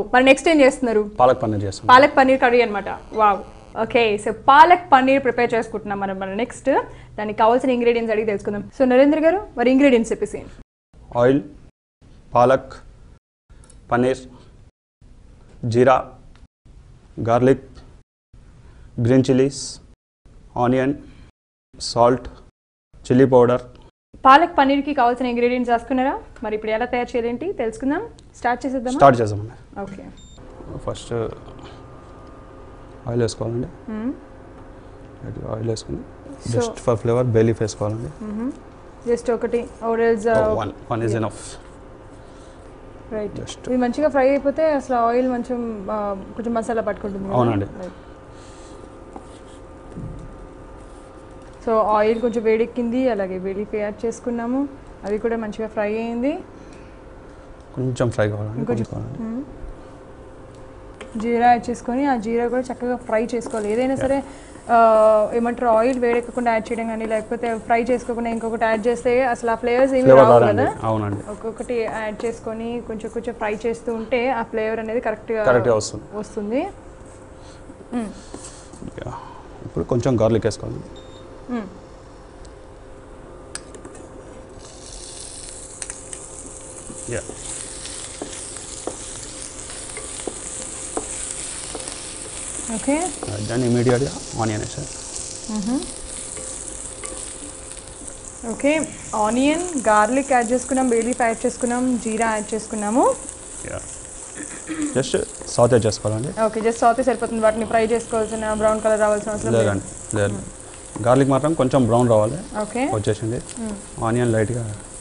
మరి నెక్స్ట్ ఏం చేస్తున్నారు పాలక్ పన్నీర్ చేస్తాం పాలక్ పన్నీర్ కర్రీ అనమాట wow okay so palak paneer prepare చేసుకుంటున్నాం మనం మన నెక్స్ట్ దానికి కావాల్సిన ఇంగ్రీడియంట్స్ అడిగి తెలుసుకుందాం సో నరేంద్ర గారు మరి ఇంగ్రీడియంట్స్ చెప్పేసి oil palak paneer jeera garlic green chillies onion salt chilli powder palak పన్నీర్కి కావాల్సిన ఇంగ్రీడియంట్స్ రాసుకున్నారా మరి ఇప్పుడు ఎలా తయారు చేయాలేంటి తెలుసుకుందాం స్టార్ట్ చేసేద్దాం స్టార్ట్ చేద్దామండి ఓకే ఫస్ట్ ఆయిల్ వేసుకోవాలండి లైట్గా ఆయిల్ వేసుకుని So- just for flavour bay leaf వేసుకోవాలండి జస్ట్ ఒకటి or else one one is enough right just ఇది మంచిగా ఫ్రై అయిపోతే అసలు ఆయిల్ కొంచెం ఆ, కొంచెం మసాలా పట్టుకుంటుంది కదా? అవునండి. Right. సో ఆయిల్ కొంచెం వేడెక్కింది అలాగే వేడిఫ్ యాడ్ చేసుకున్నాము అది కూడా మంచిగా ఫ్రై అయింది కొంచెం ఫ్రై కావాలండి ఇంకొంచెం. కొంచెం కావాలండి మ్మ్. జీరా యాడ్ చేసుకొని ఆ జీరా కూడా చక్కగా ఫ్రై చేసుకోవాలి ఏదైనా సరే ఆ, ఏమంటారు ఆయిల్ వేడెక్కకుండా యాడ్ చేయడం కానీ లేకపోతే ఫ్రై చేసుకోకుండా ఇంకొకటి యాడ్ చేస్తే అసలు ఆ ఫ్లేవర్స్ ఏమి ఫ్లేవర్ రావు రాదండి కదా అవునండి ఒక్కొక్కటి యాడ్ చేసుకొని కొంచెం కొంచెం ఫ్రై చేస్తూ ఉంటే ఆ ఫ్లేవర్ అనేది కరెక్ట్గా కరెక్ట్గా వస్తుంది వస్తుంది మ్మ్. యా. ఇప్పుడు కొంచెం గార్లిక్ వేసుకోవాలి మ్మ్. యా ఓకే దాన్ని ఇమీడియట్గా ఆనియన్ వేసాను ఓకే ఆనియన్ గార్లిక్ యాడ్ చేసుకున్నాం బేలీఫ్ యాడ్ చేసుకున్నాం జీరా యాడ్ చేసుకున్నాము యా జస్ట్ సాతే చేసుకోవాలండి ఓకే జస్ట్ సాతే సరిపోతుంది వాటిని ఫ్రై చేసుకోవాల్సిన బ్రౌన్ కలర్ రావాల్సిన అవసరం లేదు లేదండి లేదు గార్లిక్ మాత్రం కొంచెం బ్రౌన్ రావాలి ఓకే వచ్చేసింది ఆనియన్ లైట్గా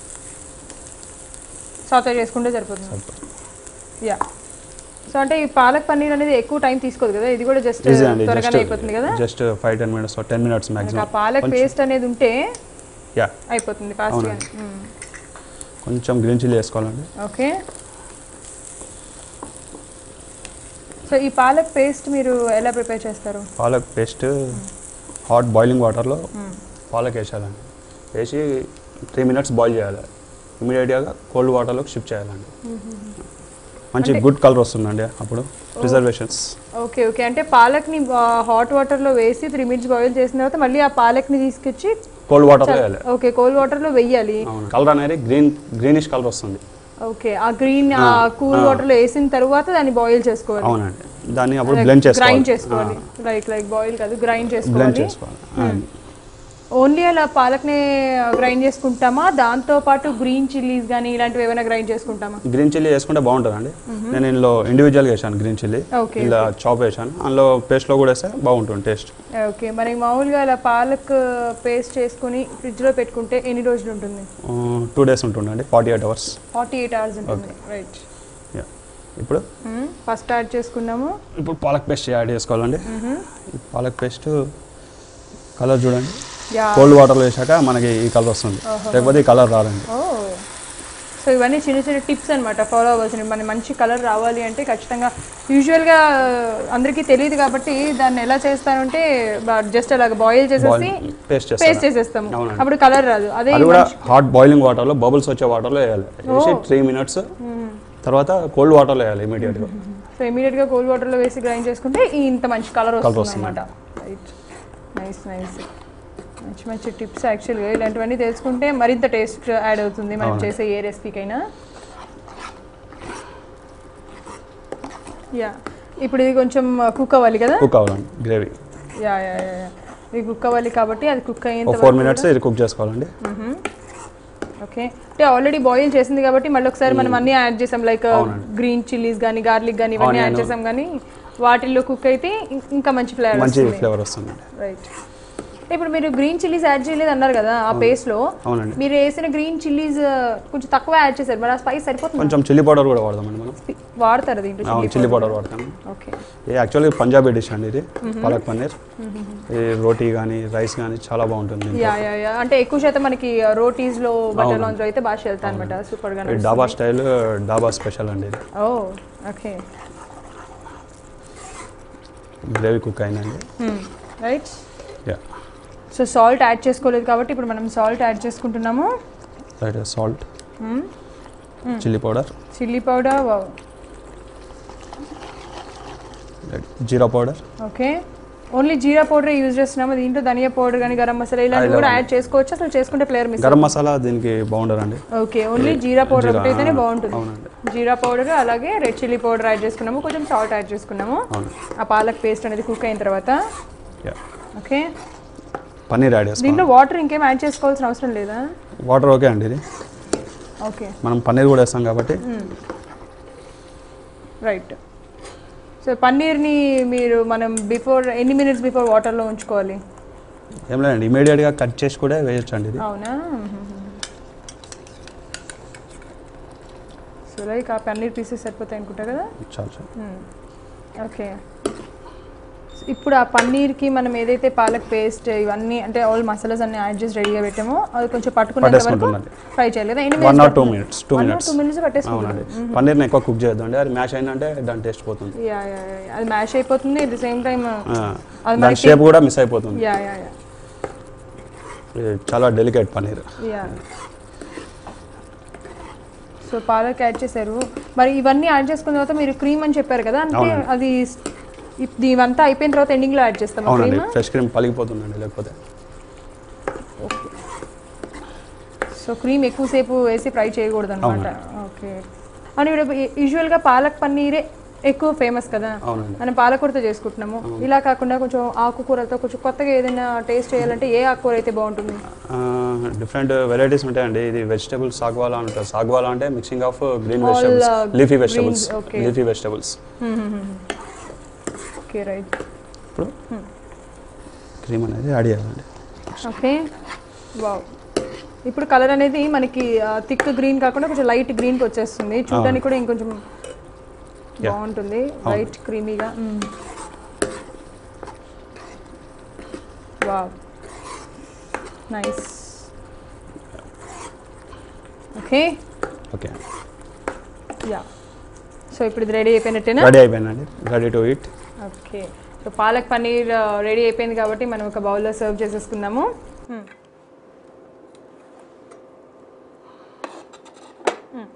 సాతే చేసుకుంటే సరిపోతుంది యా సో అంటే ఈ పాలక్ పన్నీర్ అనేది ఎక్కువ టైం తీసుకోదు కదా ఇది కూడా జస్ట్ ఈజీ అండి త్వరగానే జస్ట్ అయిపోతుంది కదా just five ten minutes ten minutes మనకి ఆ మ్యాక్సిమం పాలక్ పేస్ట్ అనేది ఉంటే యా అయిపోతుంది ఫాస్ట్గా కొంచెం గ్రీన్ చిల్లీ వేసుకోవాలండి ఓకే సో ఈ పాలక్ పేస్ట్ మీరు ఎలా ప్రిపేర్ చేస్తారు పాలక్ పేస్ట్ హాట్ బాయిలింగ్ వాటర్లో పాలక్ వేసేయాలండి వేసి త్రీ మినిట్స్ బాయిల్ చేయాలి ఇమీడియట్గా కోల్డ్ వాటర్లోకి షిఫ్ట్ చేయాలండి మంచి గుడ్ కలర్ వస్తుందండి అప్పుడు ప్రిజర్వేషన్స్ ఓకే ఓకే అంటే పాలక్ని హాట్ వాటర్లో వేసి త్రీ మినిట్స్ బాయిల్ చేసిన తర్వాత మళ్ళీ ఆ పాలక్ని తీసుకొచ్చి కోల్డ్ వాటర్లో వేయాలి ఓకే కోల్డ్ వాటర్లో వెయ్యాలి అవును కలర్ అనేది గ్రీన్ గ్రీనిష్ కలర్ వస్తుంది ఓకే ఆ గ్రీన్ ఆ కూల్ వాటర్లో వేసిన తర్వాత దాన్ని బాయిల్ చేసుకోవాలి అవునండి దాన్ని అప్పుడు బ్లెండ్ గ్రైండ్ చేసుకోవాలి చేసుకోవాలి లైక్ లైక్ బాయిల్ కాదు గ్రైండ్ బ్లెండ్ చేసుకోవాలి చేసుకోవాలి ఓన్లీ అలా పాలక్ని గ్రైండ్ చేసుకుంటామా దాంతో పాటు గ్రీన్ చిల్లీస్ కానీ ఇలాంటివి ఏమైనా గ్రైండ్ చేసుకుంటామా గ్రీన్ చిల్లీ వేసుకుంటే బాగుంటుందండి నేను ఇందులో ఇండివిజువల్గా వేసాను గ్రీన్ చిల్లీ ఓకే ఇలా చాప్ వేసాను అందులో పేస్ట్లో కూడా వేస్తే బాగుంటుంది టేస్ట్ ఓకే మరి మామూలుగా అలా పాలక్ పేస్ట్ చేసుకుని ఫ్రిడ్జ్లో పెట్టుకుంటే ఎన్ని రోజులు ఉంటుంది టూ డేస్ ఉంటుందండి forty eight hours forty eight hours ఉంటుంది రైట్ ఇప్పుడు ఫస్ట్ యాడ్ చేసుకున్నాము ఇప్పుడు పాలక్ పేస్ట్ యాడ్ చేసుకోవాలండి ఈ పాలక్ పేస్ట్ కలర్ చూడండి యా కోల్డ్ వాటర్లో వేసాక మనకి ఈ కలర్ వస్తుంది లేకపోతే ఈ కలర్ రాదండి ఓ సో ఇవన్నీ చిన్న చిన్న టిప్స్ అనమాట ఫాలో అవ్వాల్సినవి మన మంచి కలర్ రావాలి అంటే ఖచ్చితంగా యూజువల్గా అందరికీ తెలియదు కాబట్టి దాన్ని ఎలా చేస్తానంటే జస్ట్ అలాగ బాయిల్ చేసేసి పేస్ట్ పేస్ట్ చేస్తాను చేసేస్తాము అవునండి. అప్పుడు కలర్ రాదు అదే అది కూడా హాట్ బాయిలింగ్ వాటర్లో బబుల్స్ వచ్చే వాటర్లో వేయాలి వేసి త్రీ మినిట్స్ తర్వాత కోల్డ్ వాటర్లో వేయాలి ఇమీడియట్గా సో ఇమీడియట్గా కోల్డ్ వాటర్లో వేసి గ్రైండ్ చేసుకుంటే ఈ ఇంత మంచి కలర్ Colour వస్తుంది అనమాట రైట్ నైస్ నైస్ మంచి మంచి టిప్స్ యాక్చువల్గా ఇలాంటివన్నీ తెలుసుకుంటే మరింత టేస్ట్ యాడ్ అవుతుంది మనం అవును. చేసే ఏ రెసిపీకైనా యా ఇప్పుడు ఇది కొంచెం కుక్ అవ్వాలి కదా కుక్ అవ్వాలండి gravy ya ya ya ya. ఇది కుక్ అవ్వాలి కాబట్టి అది కుక్ అయ్యేంత ఒక ఫోర్ వరకు మినిట్స్ ఇది కుక్ చేసుకోవాలండి ఓకే అంటే ఆల్రెడీ బాయిల్ చేసింది కాబట్టి మళ్ళీ ఒకసారి మనం అన్ని యాడ్ చేసాం లైక్ అవునండి. గ్రీన్ చిల్లీస్ కానీ గార్లిక్ కానీ ఇవన్నీ యాడ్ Onion. చేసాం కానీ వాటిల్లో కుక్ అయితే ఇం- ఇంకా మంచి ఫ్లేవర్ మంచి వస్తుంది ఫ్లేవర్ వస్తుందండి రైట్ ఇప్పుడు మీరు గ్రీన్ చిల్లీస్ యాడ్ చేయలేదు అన్నారు కదా ఆ పేస్ట్ లో అవునండి మీరు వేసిన గ్రీన్ చిల్లీస్ కొంచెం తక్కువ యాడ్ చేశారు మరి ఆ స్పైస్ సరిపోతుంది కొంచెం చిల్లీ పౌడర్ కూడా వాడదామండి మనం వాడతారు దీంట్లో అవును చిల్లీ పౌడర్ వాడతాం ఓకే ఇది యాక్చువల్లీ పంజాబీ డిష్ అండి ఇది పాలక్ పన్నీర్ ఈ రోటీ కానీ రైస్ కానీ చాలా బాగుంటుంది యా యా యా అంటే ఎక్కువ శాతం మనకి రోటీస్ లో బటర్ లాంచ్ లో అయితే బాగా వెళ్తా అనమాట సూపర్ గా ఇది డాబా స్టైల్ డాబా స్పెషల్ అండి ఇది ఓ ఓకే గ్రేవీ కుక్ అయిందండి right ya so salt add చేసుకోలేదు కాబట్టి ఇప్పుడు మనం సాల్ట్ యాడ్ చేసుకుంటున్నాము right salt chilli powder chilli powder jeera powder okay only jeera powder use చేస్తున్నాము దీంట్లో ధనియా పౌడర్ కానీ గరం మసాలా ఇలాంటివి కూడా యాడ్ చేసుకోవచ్చు అసలు చేసుకుంటే ఫ్లేవర్ మిస్ గరం మసాలా దీనికి బాగుండదు అండి okay only jeera powder jeera, ఒకటి అయితేనే ఆ, బాగుంటుంది అవునండి. జీరా పౌడర్ అలాగే రెడ్ చిల్లీ పౌడర్ యాడ్ చేసుకున్నాము కొంచెం సాల్ట్ యాడ్ చేసుకున్నాము అవును ఆ పాలక్ పేస్ట్ అనేది కుక్ అయిన తర్వాత యా ఓకే పన్నీర్ యాడ్ చేసుకోవాలి దీంట్లో వాటర్ ఇంకేం యాడ్ చేసుకోవాల్సిన అవసరం లేదా వాటర్ ఓకే అండి ఇది ఓకే మనం పన్నీర్ కూడా వేస్తాం కాబట్టి రైట్ సో పన్నీర్ని మీరు మనం బిఫోర్ ఎన్ని మినిట్స్ బిఫోర్ వాటర్లో ఉంచుకోవాలి ఏం లేదండి ఇమీడియట్గా కట్ చేసి కూడా వేయొచ్చు అండి ఇది అవునా సో లైక్ ఆ పన్నీర్ పీసెస్ సరిపోతాయి అనుకుంటా కదా చాలు చాలు ఓకే ఇప్పుడు ఆ పన్నీర్కి మనం ఏదైతే పాలక్ పేస్ట్ ఇవన్నీ అంటే ఆల్ మసాలాస్ అన్ని యాడ్ చేసి రెడీగా పెట్టామో అది కొంచెం పట్టుకునేంత వరకు పట్టేసుకుంటుందండి. ఫ్రై చేయాలి కదా ఎన్ని వన్ minutes ఆర్ టూ పడుతుంది? Minutes two One or minutes two minutes పట్టేసుకుంటుంది అవునండి పన్నీర్ని ఎక్కువ కుక్ చేయొద్దండి అది మ్యాష్ అయిందంటే దాని టేస్ట్ పోతుంది యా యా యా. అది మ్యాష్ అయిపోతుంది ఎట్ ద సేమ్ టైం ఆ, అది దాని మనకి- షేప్ కూడా మిస్ అయిపోతుంది యా యా యా ఇది చాలా delicate paneer ya so palak add చేశారు మరి ఇవన్నీ యాడ్ చేసుకున్న తర్వాత మీరు క్రీమ్ అని చెప్పారు కదా అంటే అవునండి. అది ఇప్- ఇవంతా అయిపోయిన తర్వాత ఎండింగ్లో యాడ్ చేస్తాం అవునండి క్రీమ్ ఫ్రెష్ క్రీమ్ పలిగిపోతుందండి లేకపోతే సో క్రీమ్ ఎక్కువసేపు వేసి ఫ్రై చేయకూడదు అనమాట ఓకే అని ఇప్పుడు యూజువల్గా పాలక్ పన్నీరే ఎక్కువ ఫేమస్ కదా అవునండి మనం పాలకూరతో చేసుకుంటున్నాము ఇలా కాకుండా కొంచెం ఆకుకూరలతో కొంచెం కొత్తగా ఏదైనా టేస్ట్ చేయాలంటే ఏ ఆకుకూర అయితే బాగుంటుంది డిఫరెంట్ వెరైటీస్ ఉంటాయండి ఇది వెజిటబుల్ సాగ్వాలా అంటారు సాగ్వాలా అంటే mixing of green All, vegetables uh, leafy greens, vegetables okay. Leafy vegetables okay right ఇప్పుడు క్రీమ్ అనేది యాడ్ చేయాలండి ఓకే వావ్ ఇప్పుడు కలర్ అనేది మనకి థిక్ గ్రీన్ కాకుండా కొంచెం లైట్ గ్రీన్కి వచ్చేస్తుంది చూడడానికి కూడా ఇంకొంచెం Yeah. బాగుంటుంది లైట్ క్రీమీగా wow nice okay okay ya so ఇప్పుడు ఇది రెడీ అయిపోయినట్టేనా రెడీ అయిపోయిందండి ready to eat okay so palak paneer ready అయిపోయింది కాబట్టి మనం ఒక బౌల్లో సర్వ్ చేసేసుకుందాము Hmm. Hmm.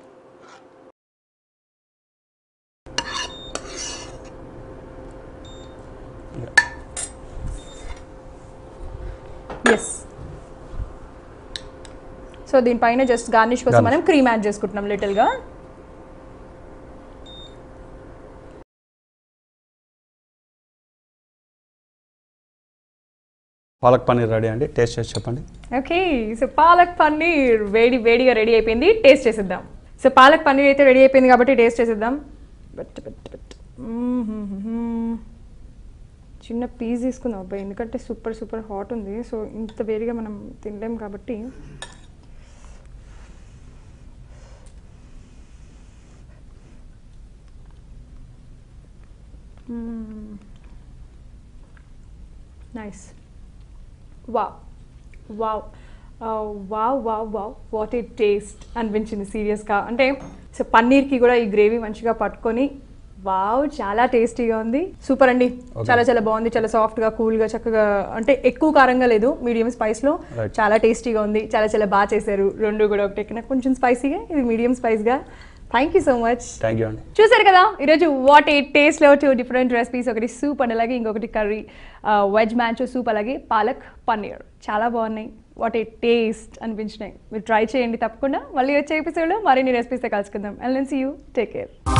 ఎస్ సో దీనిపైన జస్ట్ గార్నిష్ కోసం Garnish. మనం క్రీమ్ యాడ్ చేసుకుంటున్నాం లిటిల్గా పాలక్ పన్నీర్ రెడీ అండి టేస్ట్ చేసి చెప్పండి ఓకే సో పాలక్ పన్నీర్ వేడి వేడిగా రెడీ అయిపోయింది టేస్ట్ చేసేద్దాం సో పాలక్ పన్నీర్ అయితే రెడీ అయిపోయింది కాబట్టి టేస్ట్ చేసేద్దాం బట్ బట్ బట్ చిన్న పీస్ తీసుకుందాం అబ్బాయి ఎందుకంటే సూపర్ సూపర్ హాట్ ఉంది సో ఇంత వేడిగా మనం తినలేం కాబట్టి nice wow wow wow wow wow what a taste అనిపించింది సీరియస్గా అంటే సో పన్నీర్కి కూడా ఈ గ్రేవీ మంచిగా పట్టుకొని వావ్ చాలా టేస్టీగా ఉంది సూపర్ అండి Okay. చాలా చాలా బాగుంది చాలా సాఫ్ట్గా కూల్గా చక్కగా అంటే ఎక్కువ కారంగా లేదు మీడియం స్పైస్లో Right. చాలా టేస్టీగా ఉంది చాలా చాలా బాగా చేశారు రెండు కూడా ఒకటి నాకు కొంచెం స్పైసీగా ఇది మీడియం స్పైస్గా thank you so much thank you అండి చూసారు కదా ఈరోజు వాట్ ఏ టేస్ట్లో టూ డిఫరెంట్ రెసిపీస్ ఒకటి సూప్ అండ్ అలాగే ఇంకొకటి కర్రీ వెజ్ మ్యాంచో సూప్ అలాగే పాలక్ పన్నీర్ చాలా బాగున్నాయి వాట్ ఏ టేస్ట్ అనిపించినాయి మీరు ట్రై చేయండి తప్పకుండా మళ్ళీ వచ్చే ఎపిసోడ్లో మరిన్ని రెసిపీస్ కలుసుకుందాం అండ్ లెన్స్ యూ టేక్ కేర్